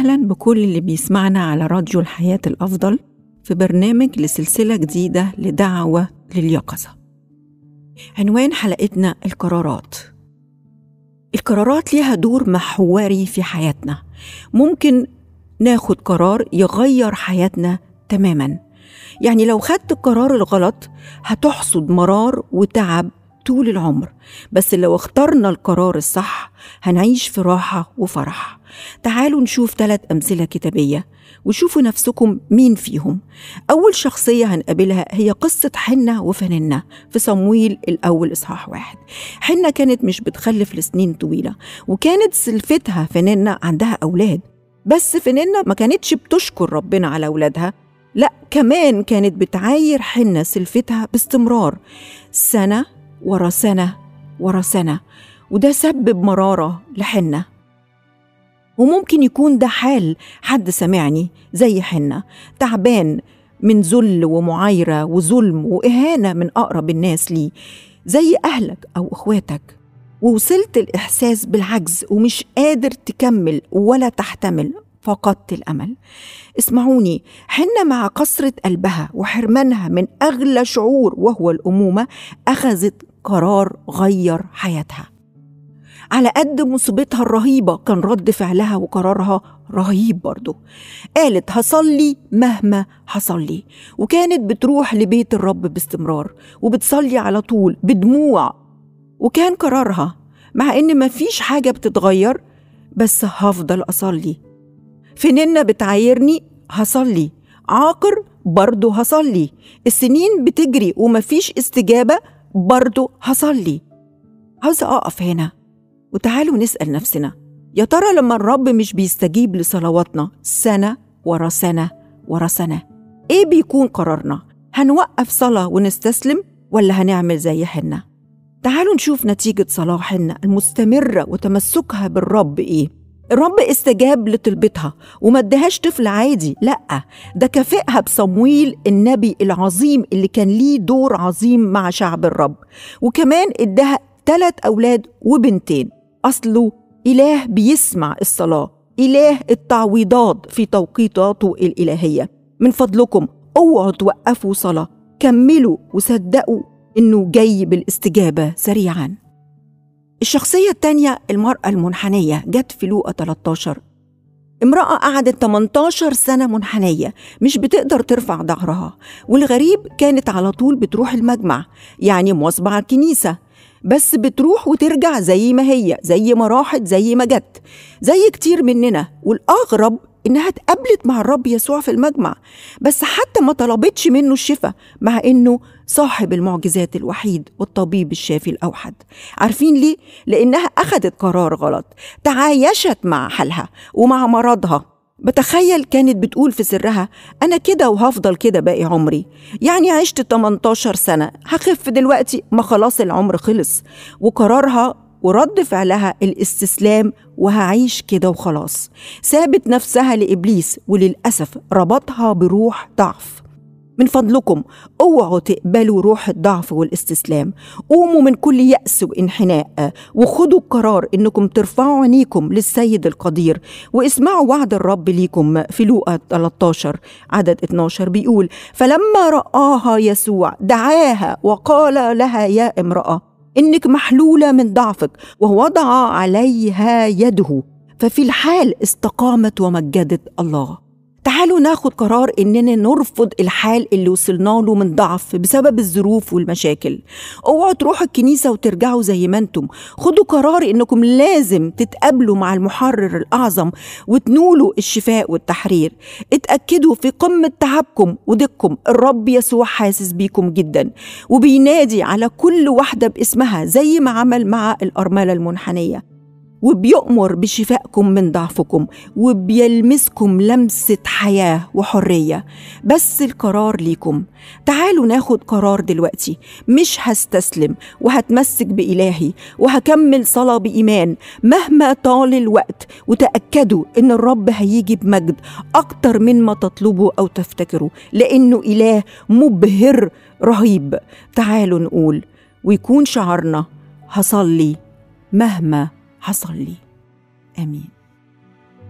أهلا بكل اللي بيسمعنا على راديو الحياة الأفضل في برنامج لسلسلة جديدة لدعوة لليقظة عنوان حلقتنا القرارات القرارات ليها دور محوري في حياتنا ممكن ناخد قرار يغير حياتنا تماما يعني لو خدت القرار الغلط هتحصد مرار وتعب طول العمر بس لو اخترنا القرار الصح هنعيش في راحة وفرح تعالوا نشوف ثلاث أمثلة كتابية وشوفوا نفسكم مين فيهم أول شخصية هنقابلها هي قصة حنة وفننة في صمويل الأول إصحاح واحد حنة كانت مش بتخلف لسنين طويلة وكانت سلفتها فننة عندها أولاد بس فننة ما كانتش بتشكر ربنا على أولادها لا كمان كانت بتعاير حنة سلفتها باستمرار سنة ورا سنة ورا سنة وده سبب مرارة لحنة وممكن يكون ده حال حد سمعني زي حنة تعبان من ذل ومعايرة وظلم وإهانة من أقرب الناس ليه زي أهلك أو إخواتك ووصلت الإحساس بالعجز ومش قادر تكمل ولا تحتمل فقدت الأمل اسمعوني حنة مع قسرة قلبها وحرمانها من أغلى شعور وهو الأمومة أخذت قرار غير حياتها على قد مصيبتها الرهيبة كان رد فعلها وقرارها رهيب برضه قالت هصلي مهما حصل لي وكانت بتروح لبيت الرب باستمرار وبتصلي على طول بدموع وكان قرارها مع ان مفيش حاجة بتتغير بس هفضل أصلي فننة بتعايرني هصلي عاقر برضه هصلي السنين بتجري ومفيش استجابة برضه هصلي عاوزة أقف هنا وتعالوا نسأل نفسنا يا ترى لما الرب مش بيستجيب لصلواتنا سنة ورا سنة ورا سنة إيه بيكون قرارنا؟ هنوقف صلاة ونستسلم ولا هنعمل زي حنة؟ تعالوا نشوف نتيجة صلاة حنة المستمرة وتمسكها بالرب إيه؟ الرب استجاب لطلبتها وما ادهاش طفل عادي لا ده كافئها بصمويل النبي العظيم اللي كان ليه دور عظيم مع شعب الرب وكمان ادها ثلاث اولاد وبنتين اصله اله بيسمع الصلاه اله التعويضات في توقيتاته الالهيه من فضلكم اوعوا توقفوا صلاه كملوا وصدقوا انه جاي بالاستجابه سريعا الشخصية التانية المرأة المنحنية جت في لوقا 13 امرأة قعدت 18 سنة منحنية مش بتقدر ترفع ظهرها والغريب كانت على طول بتروح المجمع يعني مواظبة على الكنيسة بس بتروح وترجع زي ما هي زي ما راحت زي ما جت زي كتير مننا والأغرب إنها اتقابلت مع الرب يسوع في المجمع بس حتى ما طلبتش منه الشفاء مع إنه صاحب المعجزات الوحيد والطبيب الشافي الأوحد عارفين ليه؟ لأنها أخذت قرار غلط تعايشت مع حالها ومع مرضها بتخيل كانت بتقول في سرها أنا كده وهفضل كده باقي عمري يعني عشت 18 سنة هخف دلوقتي ما خلاص العمر خلص وقرارها ورد فعلها الاستسلام وهعيش كده وخلاص سابت نفسها لإبليس وللأسف ربطها بروح ضعف من فضلكم اوعوا تقبلوا روح الضعف والاستسلام قوموا من كل يأس وانحناء وخدوا القرار انكم ترفعوا عينيكم للسيد القدير واسمعوا وعد الرب ليكم في لوقا 13 عدد 12 بيقول فلما رآها يسوع دعاها وقال لها يا امرأة انك محلوله من ضعفك ووضع عليها يده ففي الحال استقامت ومجدت الله تعالوا ناخد قرار اننا نرفض الحال اللي وصلنا له من ضعف بسبب الظروف والمشاكل اوعوا تروحوا الكنيسه وترجعوا زي ما انتم خدوا قرار انكم لازم تتقابلوا مع المحرر الاعظم وتنولوا الشفاء والتحرير اتاكدوا في قمه تعبكم وضيقكم الرب يسوع حاسس بيكم جدا وبينادي على كل واحده باسمها زي ما عمل مع الارمله المنحنيه وبيؤمر بشفائكم من ضعفكم وبيلمسكم لمسة حياة وحرية بس القرار ليكم تعالوا ناخد قرار دلوقتي مش هستسلم وهتمسك بإلهي وهكمل صلاة بإيمان مهما طال الوقت وتأكدوا إن الرب هيجي بمجد أكتر من ما تطلبوا أو تفتكروا لأنه إله مبهر رهيب تعالوا نقول ويكون شعارنا هصلي مهما حصل لي امين